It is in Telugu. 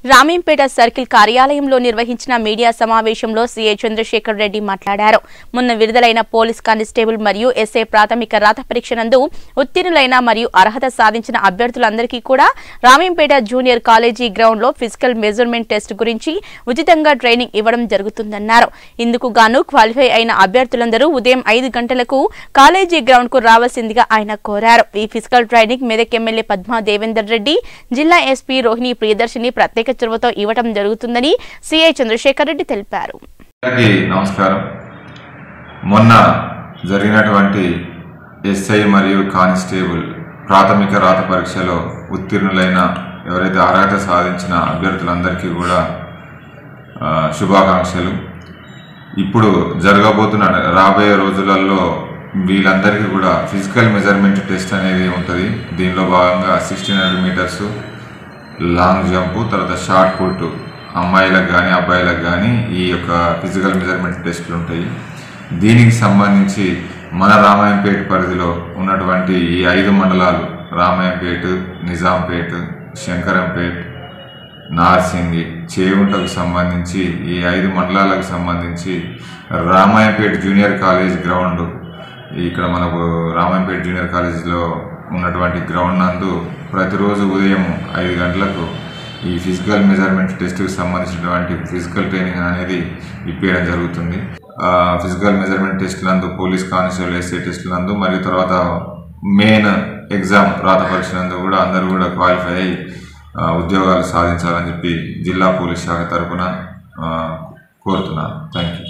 రామీంపేట సర్కిల్ కార్యాలయంలో నిర్వహించిన మీడియా సమావేశంలో సీఐ చంద్రశేఖర్ రెడ్డి మాట్లాడారు మొన్న విడుదలైన పోలీస్ కానిస్టేబుల్ మరియు ఎస్ఐ ప్రాథమిక రాత పరీక్ష నందు ఉత్తీర్ణులైన మరియు అర్హత సాధించిన అభ్యర్థులందరికీ కూడా రామీంపేట జూనియర్ కాలేజీ గ్రౌండ్ లో ఫిజికల్ మెజర్మెంట్ టెస్ట్ గురించి ఉచితంగా ట్రైనింగ్ ఇవ్వడం జరుగుతుందన్నారు ఇందుకు గాను క్వాలిఫై అయిన అభ్యర్థులందరూ ఉదయం ఐదు గంటలకు కాలేజీ గ్రౌండ్ కు రావాల్సిందిగా ఆయన కోరారు ఈ physical training Medak MLA Padma Devender Reddy జిల్లా ఎస్పీ రోహిణి ప్రియదర్శిని ప్రత్యేక చొరవతో ఇవ్వడం జరుగుతుందని సీఐ చంద్రశేఖర్ రెడ్డి తెలిపారు అందరికీ నమస్కారం మొన్న జరిగినటువంటి ఎస్ఐ మరియు కానిస్టేబుల్ ప్రాథమిక రాత పరీక్షలో ఉత్తీర్ణులైన ఎవరైతే అర్హత సాధించిన అభ్యర్థులందరికీ కూడా ఆ, శుభాకాంక్షలు ఇప్పుడు జరగబోతున్న రాబోయే రోజులలో వీళ్ళందరికీ కూడా ఫిజికల్ మెజర్మెంట్ టెస్ట్ అనేది ఉంటుంది దీనిలో భాగంగా sixteen hundred metres long jump తర్వాత షార్ట్ పుట్ అమ్మాయిలకు కానీ అబ్బాయిలకు కానీ ఈ యొక్క ఫిజికల్ మెజర్మెంట్ టెస్టులు ఉంటాయి దీనికి సంబంధించి మన రామాయంపేట పరిధిలో ఉన్నటువంటి ఈ ఐదు మండలాలు రామాయంపేట నిజాంపేట శంకరంపేట్ నార్సింగి చేగుంటకు సంబంధించి ఈ ఐదు మండలాలకు సంబంధించి రామాయంపేట జూనియర్ కాలేజ్ గ్రౌండ్ ఇక్కడ మనకు రామాయంపేట జూనియర్ కాలేజీలో ఉన్నటువంటి గ్రౌండ్ నందు ప్రతిరోజు ఉదయం ఐదు గంటలకు ఈ ఫిజికల్ మెజర్మెంట్ టెస్ట్కి సంబంధించినటువంటి ఫిజికల్ ట్రైనింగ్ అనేది ఇప్పించడం జరుగుతుంది ఆ ఫిజికల్ మెజర్మెంట్ టెస్ట్ నందు పోలీస్ కానిస్టేబుల్ ఎస్ఐ టెస్ట్ నందు మరియు తర్వాత మెయిన్ ఎగ్జామ్ రాత పరీక్ష నందు కూడా అందరూ కూడా క్వాలిఫై అయ్యి ఆ, ఉద్యోగాలు సాధించాలని చెప్పి జిల్లా పోలీస్ శాఖ తరఫున కోరుతున్నాను థ్యాంక్ యూ